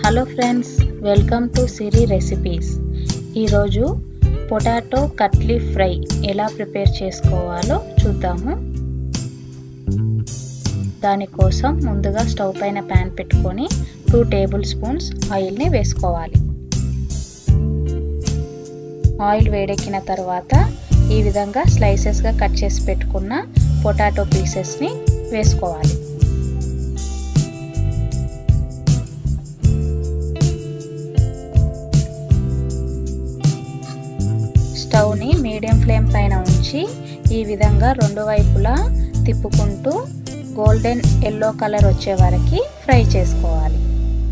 hello friends welcome to Siri recipes ఈరోజు potato కట్లీ fry ఎలా ప్రిపేర్ చేసుకోవాలో చూద్దాము దానికోసం ముందుగా స్టవ్ పైన ప్యాన్ పెట్టుకొని టూ టేబుల్ స్పూన్స్ ఆయిల్ని వేసుకోవాలి ఆయిల్ వేడెక్కిన తర్వాత ఈ విధంగా స్లైసెస్గా కట్ చేసి పెట్టుకున్న పొటాటో పీసెస్ని వేసుకోవాలి స్టవ్ని మీడియం ఫ్లేమ్ పైన ఉంచి ఈ విధంగా రెండు వైపులా తిప్పుకుంటూ గోల్డెన్ ఎల్లో కలర్ వచ్చే వరకు ఫ్రై చేసుకోవాలి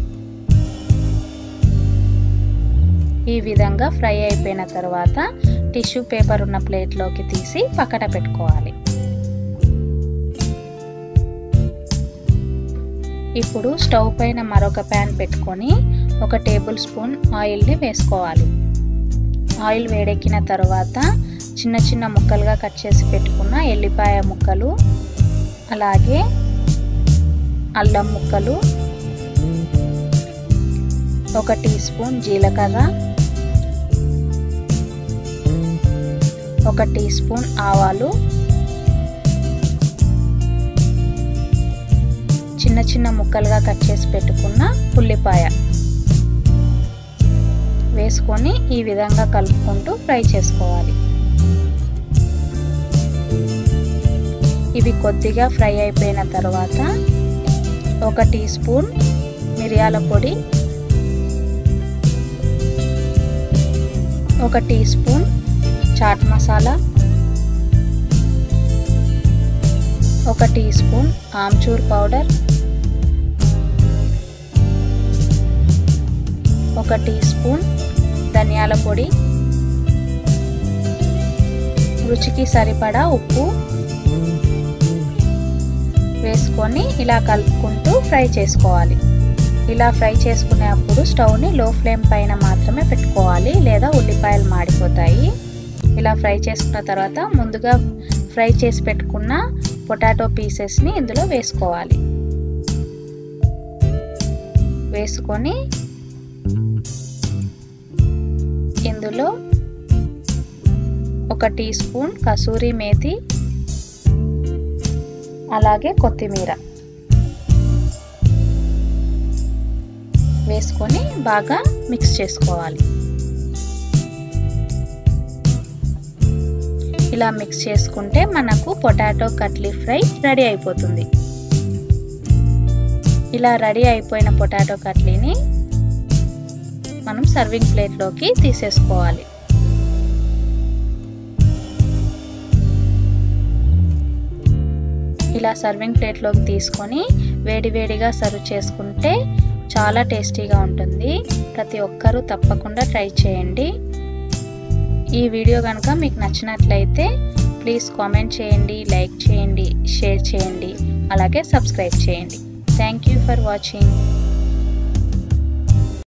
ఈ విధంగా ఫ్రై అయిపోయిన తర్వాత టిష్యూ పేపర్ ఉన్న ప్లేట్లోకి తీసి పక్కన పెట్టుకోవాలి ఇప్పుడు స్టవ్ పైన మరొక ప్యాన్ పెట్టుకొని ఒక టేబుల్ స్పూన్ ఆయిల్ని వేసుకోవాలి ఆయిల్ వేడెక్కిన తర్వాత చిన్న చిన్న ముక్కలుగా కట్ చేసి పెట్టుకున్న ఎల్లిపాయ ముక్కలు అలాగే అల్లం ముక్కలు ఒక టీ స్పూన్ జీలకర్ర ఒక టీ స్పూన్ ఆవాలు చిన్న చిన్న ముక్కలుగా కట్ చేసి పెట్టుకున్న ఉల్లిపాయ వేసుకొని ఈ విధంగా కలుపుకుంటూ ఫ్రై చేసుకోవాలి ఇవి కొద్దిగా ఫ్రై అయిపోయిన తర్వాత ఒక టీ స్పూన్ మిరియాల పొడి ఒక టీ స్పూన్ చాట్ మసాలా ఒక టీ స్పూన్ ఆమ్చూర్ పౌడర్ ఒక టీ స్పూన్ ధనియాల పొడి రుచికి సరిపడా ఉప్పు వేసుకొని ఇలా కలుపుకుంటూ ఫ్రై చేసుకోవాలి ఇలా ఫ్రై చేసుకునేటప్పుడు స్టవ్ని లో ఫ్లేమ్ పైన మాత్రమే పెట్టుకోవాలి లేదా ఉల్లిపాయలు మాడిపోతాయి ఇలా ఫ్రై చేసుకున్న తర్వాత ముందుగా ఫ్రై చేసి పెట్టుకున్న పొటాటో పీసెస్ని ఇందులో వేసుకోవాలి వేసుకొని ఇందులో ఒక టీ స్పూన్ కసూరి మేతి అలాగే కొత్తిమీర వేసుకొని బాగా మిక్స్ చేసుకోవాలి ఇలా మిక్స్ చేసుకుంటే మనకు పొటాటో కట్లీ ఫ్రై రెడీ అయిపోతుంది ఇలా రెడీ అయిపోయిన పొటాటో కట్లీని మనం సర్వింగ్ ప్లేట్లోకి తీసేసుకోవాలి ఇలా సర్వింగ్ ప్లేట్లోకి తీసుకొని వేడివేడిగా సర్వ్ చేసుకుంటే చాలా టేస్టీగా ఉంటుంది ప్రతి ఒక్కరూ తప్పకుండా ట్రై చేయండి ఈ వీడియో కనుక మీకు నచ్చినట్లయితే ప్లీజ్ కామెంట్ చేయండి లైక్ చేయండి షేర్ చేయండి అలాగే సబ్స్క్రైబ్ చేయండి థ్యాంక్ యూ ఫర్ వాచింగ్